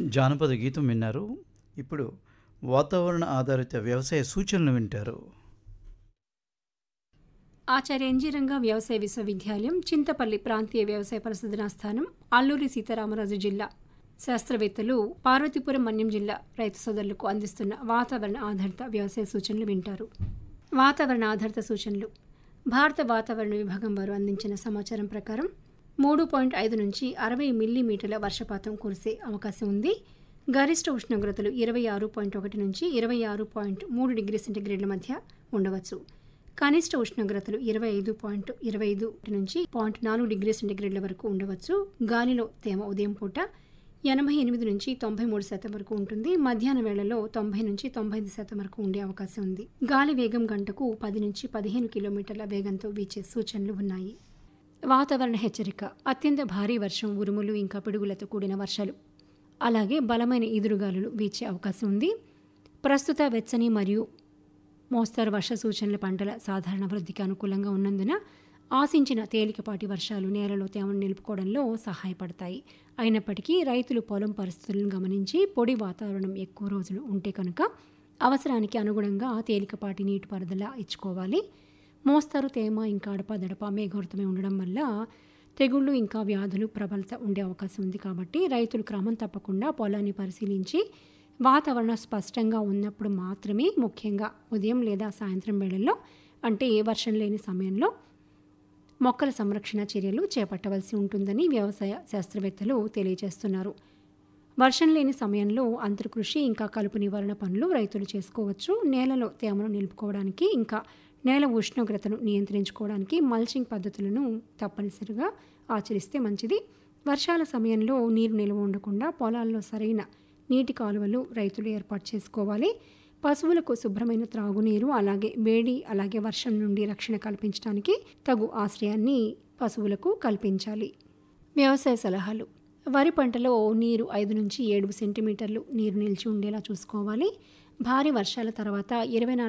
జానపద గీతం విన్నారు ఇప్పుడు వాతావరణ ఆధారిత వ్యవసాయ సూచనలు వింటారు ఆచార్య ఎన్జీరంగా వ్యవసాయ విశ్వవిద్యాలయం చింతపల్లి ప్రాంతీయ వ్యవసాయ పరిశోధనా స్థానం అల్లూరి సీతారామరాజు జిల్లా శాస్త్రవేత్తలు పార్వతీపురం మన్యం జిల్లా రైతు సోదరులకు అందిస్తున్న వాతావరణ ఆధారిత వ్యవసాయ సూచనలు వింటారు వాతావరణ ఆధారిత సూచనలు భారత వాతావరణ విభాగం వారు అందించిన సమాచారం ప్రకారం మూడు పాయింట్ ఐదు నుంచి అరవై మిల్లీమీటర్ల వర్షపాతం కురిసే అవకాశం ఉంది గరిష్ట ఉష్ణోగ్రతలు ఇరవై ఆరు పాయింట్ ఒకటి నుంచి ఇరవై ఆరు పాయింట్ మూడు డిగ్రీ సెంటీగ్రేడ్ల మధ్య ఉండవచ్చు కనిష్ట ఉష్ణోగ్రతలు ఇరవై ఐదు పాయింట్ ఇరవై ఐదు నుంచి పాయింట్ నాలుగు డిగ్రీ సెంటీగ్రేడ్ల వరకు ఉండవచ్చు గాలిలో తేమ ఉదయం పూట ఎనభై ఎనిమిది నుంచి తొంభై మూడు శాతం వరకు ఉంటుంది మధ్యాహ్న వేళలో తొంభై నుంచి తొంభై ఐదు శాతం వరకు ఉండే అవకాశం ఉంది గాలి వేగం గంటకు పది నుంచి పదిహేను కిలోమీటర్ల వేగంతో వీచే సూచనలు ఉన్నాయి వాతావరణ హెచ్చరిక అత్యంత భారీ వర్షం ఉరుములు ఇంకా పిడుగులతో కూడిన వర్షాలు అలాగే బలమైన ఈదురుగాలులు వీచే అవకాశం ఉంది ప్రస్తుత వెచ్చని మరియు మోస్తరు వర్ష సూచనల పంటల సాధారణ వృద్ధికి అనుకూలంగా ఉన్నందున ఆశించిన తేలికపాటి వర్షాలు నేలలో తేమను నిలుపుకోవడంలో సహాయపడతాయి అయినప్పటికీ రైతులు పొలం పరిస్థితులను గమనించి పొడి వాతావరణం ఎక్కువ రోజులు ఉంటే కనుక అవసరానికి అనుగుణంగా తేలికపాటి నీటిపారుదల ఇచ్చుకోవాలి మోస్తరు తేమ ఇంకా అడపదడప మేఘోర్తమై ఉండడం వల్ల తెగుళ్ళు ఇంకా వ్యాధులు ప్రబలత ఉండే అవకాశం ఉంది కాబట్టి రైతులు క్రమం తప్పకుండా పొలాన్ని పరిశీలించి వాతావరణం స్పష్టంగా ఉన్నప్పుడు మాత్రమే ముఖ్యంగా ఉదయం లేదా సాయంత్రం వేళల్లో అంటే ఏ వర్షం లేని సమయంలో మొక్కల సంరక్షణ చర్యలు చేపట్టవలసి ఉంటుందని వ్యవసాయ శాస్త్రవేత్తలు తెలియజేస్తున్నారు వర్షం లేని సమయంలో అంతర్కృషి ఇంకా కలుపు నివారణ పనులు రైతులు చేసుకోవచ్చు నేలలో తేమను నిలుపుకోవడానికి ఇంకా నేల ఉష్ణోగ్రతను నియంత్రించుకోవడానికి మల్చింగ్ పద్ధతులను తప్పనిసరిగా ఆచరిస్తే మంచిది వర్షాల సమయంలో నీరు నిల్వ ఉండకుండా పొలాల్లో సరైన నీటి కాలువలు రైతులు ఏర్పాటు చేసుకోవాలి పశువులకు శుభ్రమైన త్రాగునీరు అలాగే వేడి అలాగే వర్షం నుండి రక్షణ కల్పించడానికి తగు ఆశ్రయాన్ని పశువులకు కల్పించాలి వ్యవసాయ సలహాలు వరి పంటలో నీరు ఐదు నుంచి ఏడు సెంటీమీటర్లు నీరు నిలిచి ఉండేలా చూసుకోవాలి భారీ వర్షాల తర్వాత ఇరవై